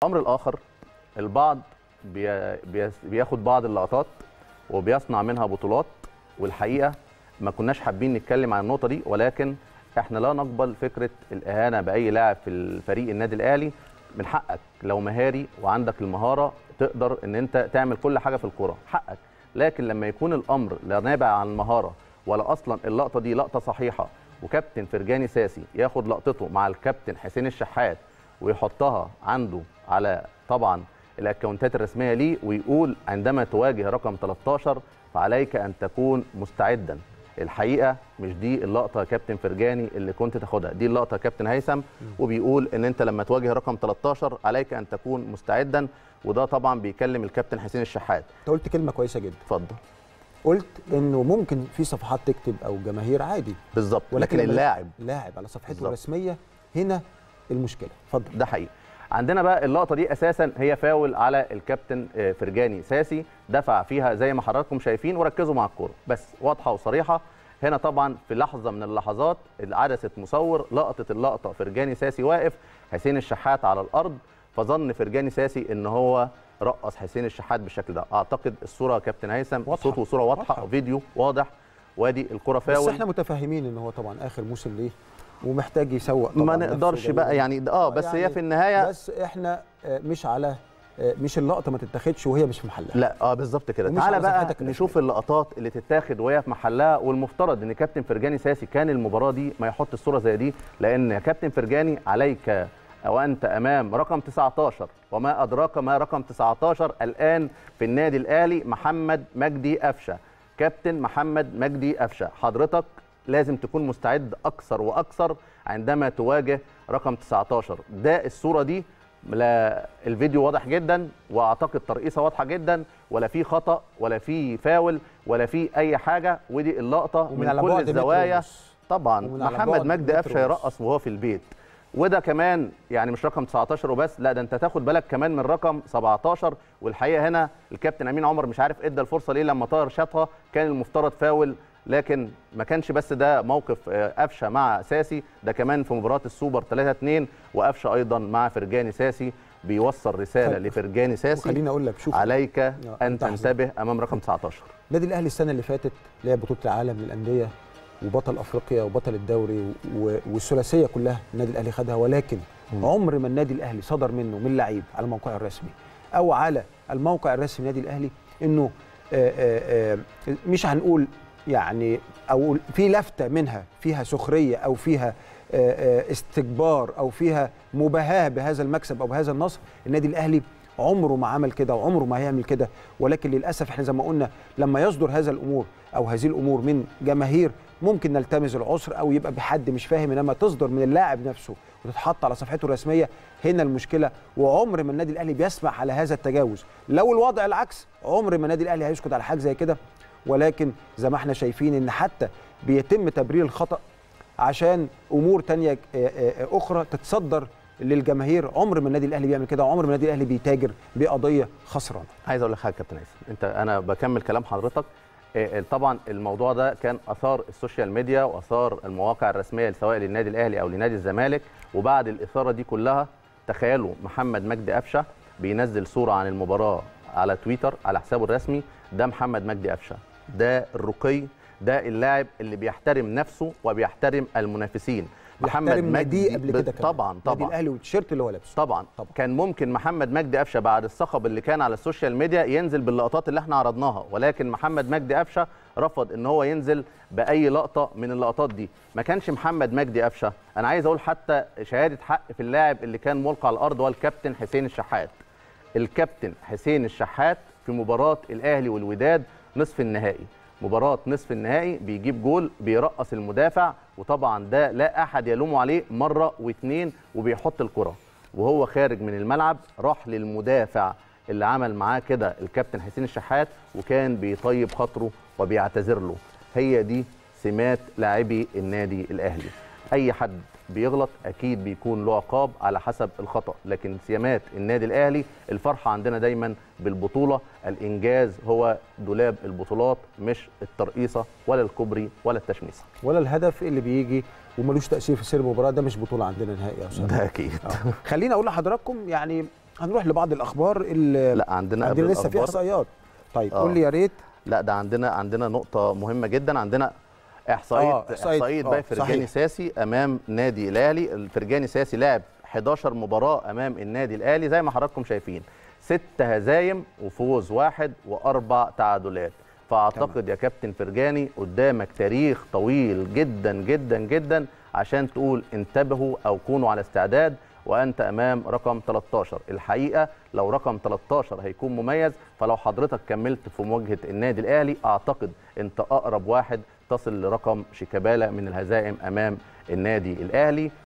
الامر الاخر البعض بي بي بياخد بعض اللقطات وبيصنع منها بطولات والحقيقه ما كناش حابين نتكلم عن النقطه دي ولكن احنا لا نقبل فكره الاهانه باي لاعب في الفريق النادي الاهلي من حقك لو مهاري وعندك المهاره تقدر ان انت تعمل كل حاجه في الكوره حقك لكن لما يكون الامر لا نابع عن المهاره ولا اصلا اللقطه دي لقطه صحيحه وكابتن فرجاني ساسي ياخد لقطته مع الكابتن حسين الشحات ويحطها عنده على طبعا الاكونتات الرسميه ليه ويقول عندما تواجه رقم 13 فعليك ان تكون مستعدا الحقيقه مش دي اللقطه يا كابتن فرجاني اللي كنت تاخدها دي اللقطه يا كابتن هيثم وبيقول ان انت لما تواجه رقم 13 عليك ان تكون مستعدا وده طبعا بيكلم الكابتن حسين الشحات انت قلت كلمه كويسه جدا اتفضل قلت انه ممكن في صفحات تكتب او جماهير عادي بالظبط ولكن لما اللاعب لاعب على صفحته بالظبط. الرسميه هنا المشكله اتفضل ده حقيقي عندنا بقى اللقطه دي اساسا هي فاول على الكابتن آه، فرجاني ساسي دفع فيها زي ما حضراتكم شايفين وركزوا مع الكوره بس واضحه وصريحه هنا طبعا في لحظه من اللحظات عدسه مصور لقطه اللقطه فرجاني ساسي واقف حسين الشحات على الارض فظن فرجاني ساسي ان هو رقص حسين الشحات بالشكل ده اعتقد الصوره يا كابتن هيثم واضحة. صوت وصوره واضحه, واضحة. واضحة. فيديو واضح وادي الكره بس فاول احنا متفاهمين ان هو طبعا اخر موسم ليه ومحتاج يسوق طبعا ما نفسه نقدرش وجوده. بقى يعني اه بس هي في النهايه بس احنا آه، مش على آه، مش اللقطه ما تتاخدش وهي مش في محلها لا اه بالظبط كده ومش تعالى على بقى صفحتك نشوف اللقطات اللي تتاخد وهي في محلها والمفترض ان كابتن فرجاني ساسي كان المباراه دي ما يحط الصوره زي دي لان يا كابتن فرجاني عليك وانت امام رقم 19 وما ادراك ما رقم 19 الان في النادي الاهلي محمد مجدي قفشه كابتن محمد مجدي قفشه حضرتك لازم تكون مستعد اكثر واكثر عندما تواجه رقم 19 ده الصوره دي لا الفيديو واضح جدا واعتقد ترقيصه واضحه جدا ولا في خطا ولا في فاول ولا في اي حاجه ودي اللقطه ومن من على كل بعد متر الزوايا ونص. طبعا ومن على محمد بعد مجدي متر قفشه ونص. يرقص وهو في البيت وده كمان يعني مش رقم 19 وبس لا ده انت تاخد بالك كمان من رقم 17 والحقيقه هنا الكابتن امين عمر مش عارف ادى الفرصه ليه لما طاهر شاطها كان المفترض فاول لكن ما كانش بس ده موقف آه، قفشه مع ساسي ده كمان في مباراه السوبر 3 2 وقفشه ايضا مع فرجاني ساسي بيوصل رساله خل- لفرجاني ساسي خليني اقول لك شوف عليك ان أنت أحزن. تنتبه امام رقم 19 النادي الاهلي السنه اللي فاتت لعب بطوله العالم للانديه وبطل افريقيا وبطل الدوري و- والثلاثيه كلها النادي الاهلي خدها ولكن عمر ما النادي الاهلي صدر منه من لعيب على الموقع الرسمي او على الموقع الرسمي النادي الاهلي انه آه، آه، آه، مش هنقول يعني او في لفته منها فيها سخريه او فيها آه، آه، استكبار او فيها مباهاه بهذا المكسب او بهذا النصر النادي الاهلي عمره ما عمل كده وعمره ما هيعمل كده ولكن للاسف احنا زي ما قلنا لما يصدر هذا الامور او هذه الامور من جماهير ممكن نلتمس العذر او يبقى بحد مش فاهم انما تصدر من اللاعب نفسه وتتحط على صفحته الرسميه هنا المشكله وعمر ما النادي الاهلي بيسمح على هذا التجاوز لو الوضع العكس عمر ما النادي الاهلي هيسكت على حاجه زي كده ولكن زي ما احنا شايفين ان حتى بيتم تبرير الخطا عشان امور تانية آه، آه، اخرى تتصدر للجماهير عمر ما النادي الاهلي بيعمل كده وعمر ما النادي الاهلي بيتاجر بقضيه خسرانه عايز اقول لك حاجه يا كابتن هيثم انت انا بكمل كلام حضرتك آه، طبعا الموضوع ده كان اثار السوشيال ميديا واثار المواقع الرسميه سواء للنادي الاهلي او لنادي الزمالك وبعد الاثاره دي كلها تخيلوا محمد مجدي قفشه بينزل صوره عن المباراه على تويتر على حسابه الرسمي ده محمد مجدي قفشه ده الرقي ده اللاعب اللي بيحترم نفسه وبيحترم المنافسين محمد مجدي قبل كده كمان طبعا النادي طبعا الاهلي والتيشيرت اللي هو لابسه طبعا طبعا. كان ممكن محمد مجدي قفشه بعد الصخب اللي كان على السوشيال ميديا ينزل باللقطات اللي احنا عرضناها ولكن محمد مجدي قفشه رفض ان هو ينزل باي لقطه من اللقطات دي ما كانش محمد مجدي قفشه انا عايز اقول حتى شهاده حق في اللاعب اللي كان ملقى على الارض هو الكابتن حسين الشحات الكابتن حسين الشحات في مباراه الاهلي والوداد نصف النهائي مباراه نصف النهائي بيجيب جول بيرقص المدافع وطبعا ده لا احد يلومه عليه مره واثنين وبيحط الكره وهو خارج من الملعب راح للمدافع اللي عمل معاه كده الكابتن حسين الشحات وكان بيطيب خاطره وبيعتذر له هي دي سمات لاعبي النادي الاهلي اي حد بيغلط اكيد بيكون له عقاب على حسب الخطا لكن سمات النادي الاهلي الفرحه عندنا دايما بالبطوله الانجاز هو دولاب البطولات مش الترقيصه ولا الكوبري ولا التشميسه ولا الهدف اللي بيجي وملوش تاثير في سير المباراه ده مش بطوله عندنا نهائي يا استاذ ده اكيد خليني اقول لحضراتكم يعني هنروح لبعض الاخبار اللي لا عندنا عندنا قبل لسه في الأخبار- احصائيات طيب آه. قول لي يا ريت لا ده عندنا عندنا نقطة مهمة جدا عندنا احصائية آه، إحصائية- احصائية آه، باي فرجاني صحيح. ساسي امام نادي الاهلي الفرجاني ساسي لعب 11 مباراة امام النادي الاهلي زي ما حضراتكم شايفين ست هزايم وفوز واحد واربع تعادلات فاعتقد يا كابتن فرجاني قدامك تاريخ طويل جدا جدا جدا عشان تقول انتبهوا او كونوا على استعداد وانت امام رقم 13 الحقيقه لو رقم 13 هيكون مميز فلو حضرتك كملت في مواجهه النادي الاهلي اعتقد انت اقرب واحد تصل لرقم شيكابالا من الهزائم امام النادي الاهلي